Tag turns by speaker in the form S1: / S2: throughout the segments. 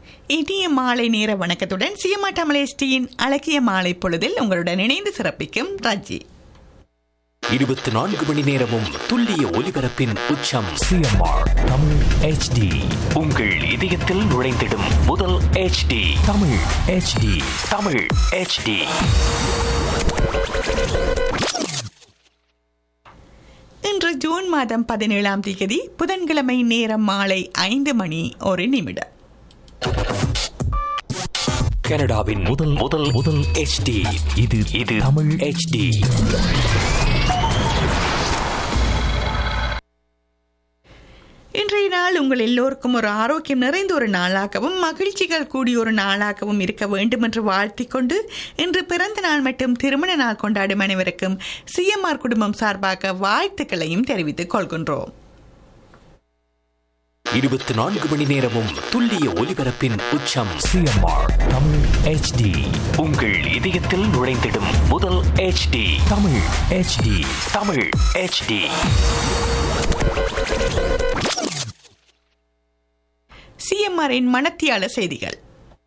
S1: இனிய மாலை நேர வணக்கத்துடன் சிஎம்ஆ தமிழேஷ்டியின் அழகிய மாலை பொழுதில் உங்களுடன் இணைந்து சிறப்பிக்கும் ரஜி
S2: இருபத்தி நான்கு மணி நேரமும் துல்லிய ஒலிபரப்பின் உச்சம்
S3: சிஎம்ஆர் தமிழ் ஹெச்டி
S2: உங்கள் இதயத்தில் நுழைந்திடும் முதல் HD
S3: Tamil HD
S2: Tamil HD
S1: இன்று ஜூன் மாதம் பதினேழாம் தேதி புதன்கிழமை நேரம் மாலை ஐந்து மணி ஒரு நிமிடம்
S2: கனடாவின் முதல் முதல் முதல் HD
S3: இது
S2: இது
S3: தமிழ்
S2: HD
S1: இன்றைய நாள் உங்கள் எல்லோருக்கும் ஒரு ஆரோக்கியம் நிறைந்த ஒரு நாளாகவும் மகிழ்ச்சிகள் கூடிய ஒரு நாளாகவும் இருக்க வேண்டும் என்று வாழ்த்திக் கொண்டு இன்று பிறந்த நாள் மற்றும் திருமண நாள் கொண்டாடும் அனைவருக்கும் சிஎம்ஆர் குடும்பம் சார்பாக வாழ்த்துக்களையும் தெரிவித்துக் கொள்கின்றோம்
S2: இருபத்தி நான்கு மணி நேரமும் துல்லிய ஒலிபரப்பின் உச்சம்
S3: சிஎம்ஆர் தமிழ் ஹெச்டி
S2: உங்கள் இதயத்தில் நுழைந்திடும் முதல் HD
S3: Tamil HD
S2: Tamil HD
S1: சிஎம்ஆரின் மனத்தியால செய்திகள்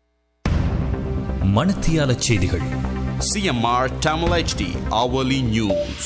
S3: மணத்தியால செய்திகள்
S4: CMR Tamil HD hourly news.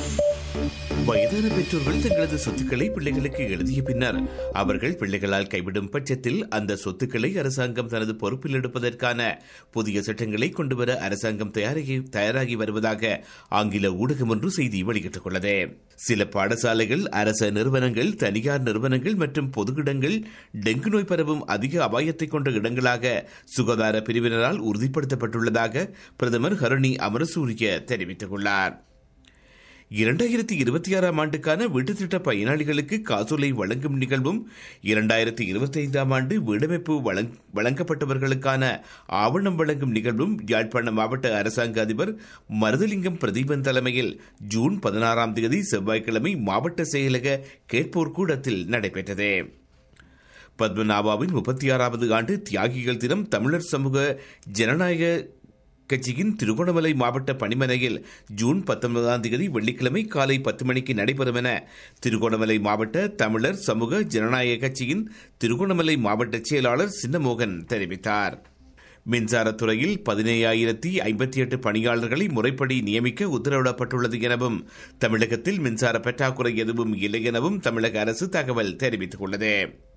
S5: வயதான பெற்றோர்கள் தங்களது சொத்துக்களை பிள்ளைகளுக்கு எழுதிய பின்னர் அவர்கள் பிள்ளைகளால் கைவிடும் பட்சத்தில் அந்த சொத்துக்களை அரசாங்கம் தனது பொறுப்பில் எடுப்பதற்கான புதிய சட்டங்களை கொண்டுவர அரசாங்கம் தயாராகி தயாராகி வருவதாக ஆங்கில ஊடகம் ஒன்று செய்தி வெளியிட்டுள்ளது சில பாடசாலைகள் அரச நிறுவனங்கள் தனியார் நிறுவனங்கள் மற்றும் பொது இடங்கள் டெங்கு நோய் பரவும் அதிக அபாயத்தை கொண்ட இடங்களாக சுகாதார பிரிவினரால் உறுதிப்படுத்தப்பட்டுள்ளதாக பிரதமர் ஹரணி அமரசூரிய தெரிவித்துள்ளார் இரண்டாயிரத்தி இருபத்தி ஆறாம் ஆண்டுக்கான வீட்டுத் திட்ட பயனாளிகளுக்கு காசோலை வழங்கும் நிகழ்வும் இரண்டாயிரத்தி இருபத்தி ஐந்தாம் ஆண்டு வீடமைப்பு வழங்- வழங்கப்பட்டவர்களுக்கான ஆவணம் வழங்கும் நிகழ்வும் யாழ்ப்பாண மாவட்ட அரசாங்க அதிபர் மருதலிங்கம் பிரதீபன் தலைமையில் ஜூன் பதினாறாம் தேதி செவ்வாய்க்கிழமை மாவட்ட செயலக கேட்போர் கூடத்தில் நடைபெற்றது பத்மநாபாவின் முப்பத்தி ஆறாவது ஆண்டு தியாகிகள் தினம் தமிழர் சமூக ஜனநாயக கட்சியின் திருகோணமலை மாவட்ட பணிமனையில் ஜூன் பத்தொன்பதாம் தேதி வெள்ளிக்கிழமை காலை பத்து மணிக்கு நடைபெறும் என திருகோணமலை மாவட்ட தமிழர் சமூக ஜனநாயக கட்சியின் திருகோணமலை மாவட்ட செயலாளர் சின்னமோகன் தெரிவித்தார் மின்சாரத்துறையில் பதினேழாயிரத்தி ஐம்பத்தி எட்டு பணியாளர்களை முறைப்படி நியமிக்க உத்தரவிடப்பட்டுள்ளது எனவும் தமிழகத்தில் மின்சார பற்றாக்குறை எதுவும் இல்லை எனவும் தமிழக அரசு தகவல் தெரிவித்துள்ளது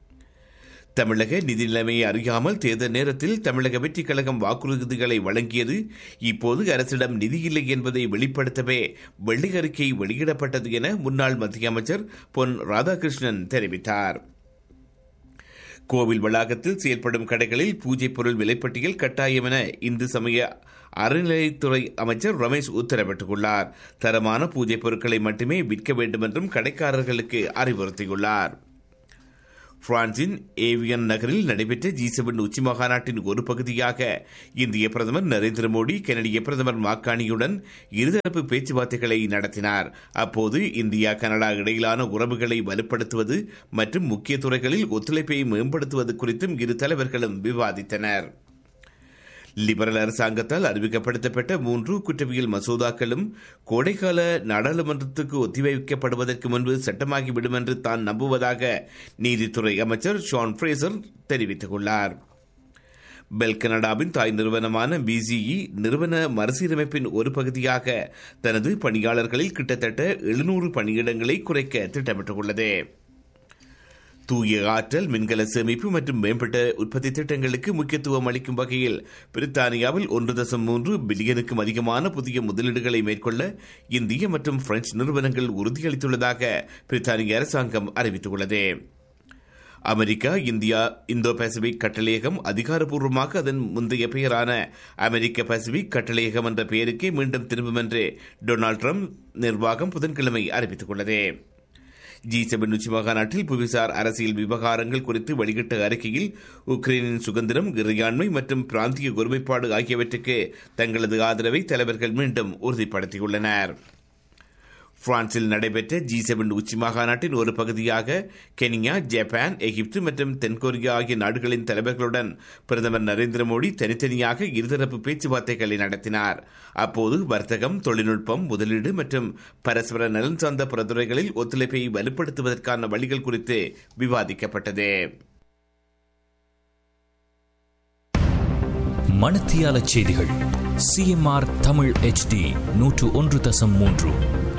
S5: தமிழக நிதி நிலைமையை அறியாமல் தேர்தல் நேரத்தில் தமிழக வெற்றிக் கழகம் வாக்குறுதிகளை வழங்கியது இப்போது அரசிடம் நிதி இல்லை என்பதை வெளிப்படுத்தவே வெள்ளை அறிக்கை வெளியிடப்பட்டது என முன்னாள் மத்திய அமைச்சர் பொன் ராதாகிருஷ்ணன் தெரிவித்தார் கோவில் வளாகத்தில் செயல்படும் கடைகளில் பூஜை பொருள் விலைப்பட்டியல் கட்டாயம் என இந்து சமய அறநிலையத்துறை அமைச்சர் ரமேஷ் உத்தரவிட்டுள்ளார் தரமான பூஜை பொருட்களை மட்டுமே விற்க வேண்டும் என்றும் கடைக்காரர்களுக்கு அறிவுறுத்தியுள்ளார் பிரான்சின் ஏவியன் நகரில் நடைபெற்ற ஜி செவன் உச்சி மாநாட்டின் ஒரு பகுதியாக இந்திய பிரதமர் நரேந்திர மோடி கனடிய பிரதமர் மாக்கானியுடன் இருதரப்பு பேச்சுவார்த்தைகளை நடத்தினார் அப்போது இந்தியா கனடா இடையிலான உறவுகளை வலுப்படுத்துவது மற்றும் முக்கிய துறைகளில் ஒத்துழைப்பை மேம்படுத்துவது குறித்தும் இரு தலைவர்களும் விவாதித்தனர் லிபரல் அரசாங்கத்தால் அறிவிக்கப்படுத்தப்பட்ட மூன்று குற்றவியல் மசோதாக்களும் கோடைக்கால நாடாளுமன்றத்துக்கு ஒத்திவைக்கப்படுவதற்கு முன்பு சட்டமாகிவிடும் என்று தான் நம்புவதாக நீதித்துறை அமைச்சர் ஷான் ஃப்ரேசர் தெரிவித்துள்ளார் பெல் கனடாவின் தாய் நிறுவனமான பிசிஇ நிறுவன மறுசீரமைப்பின் ஒரு பகுதியாக தனது பணியாளர்களில் கிட்டத்தட்ட எழுநூறு பணியிடங்களை குறைக்க திட்டமிட்டுள்ளது தூய ஆற்றல் மின்கல சேமிப்பு மற்றும் மேம்பட்ட உற்பத்தி திட்டங்களுக்கு முக்கியத்துவம் அளிக்கும் வகையில் பிரித்தானியாவில் ஒன்று தசம் மூன்று பில்லியனுக்கும் அதிகமான புதிய முதலீடுகளை மேற்கொள்ள இந்திய மற்றும் பிரெஞ்சு நிறுவனங்கள் உறுதியளித்துள்ளதாக பிரித்தானிய அரசாங்கம் அறிவித்துள்ளது அமெரிக்கா இந்தியா இந்தோ பசிபிக் கட்டளையகம் அதிகாரப்பூர்வமாக அதன் முந்தைய பெயரான அமெரிக்க பசிபிக் கட்டளையகம் என்ற பெயருக்கே மீண்டும் திரும்பும் என்று டொனால்டு ட்ரம்ப் நிர்வாகம் புதன்கிழமை அறிவித்துள்ளது ஜி செவன் உச்சி மாநாட்டில் புவிசார் அரசியல் விவகாரங்கள் குறித்து வெளியிட்ட அறிக்கையில் உக்ரைனின் சுதந்திரம் இறையாண்மை மற்றும் பிராந்திய ஒருமைப்பாடு ஆகியவற்றுக்கு தங்களது ஆதரவை தலைவர்கள் மீண்டும் உறுதிப்படுத்தியுள்ளனர் பிரான்சில் நடைபெற்ற ஜி செவன் உச்சி மாநாட்டின் ஒரு பகுதியாக கெனியா ஜப்பான் எகிப்து மற்றும் தென்கொரியா ஆகிய நாடுகளின் தலைவர்களுடன் பிரதமர் நரேந்திர மோடி தனித்தனியாக இருதரப்பு பேச்சுவார்த்தைகளை நடத்தினார் அப்போது வர்த்தகம் தொழில்நுட்பம் முதலீடு மற்றும் பரஸ்பர நலன் சார்ந்த புறத்துறைகளில் ஒத்துழைப்பை வலுப்படுத்துவதற்கான வழிகள் குறித்து விவாதிக்கப்பட்டது
S3: மணத்தியால செய்திகள் சிஎம்ஆர் தமிழ் HD நூற்று ஒன்று தசம் மூன்று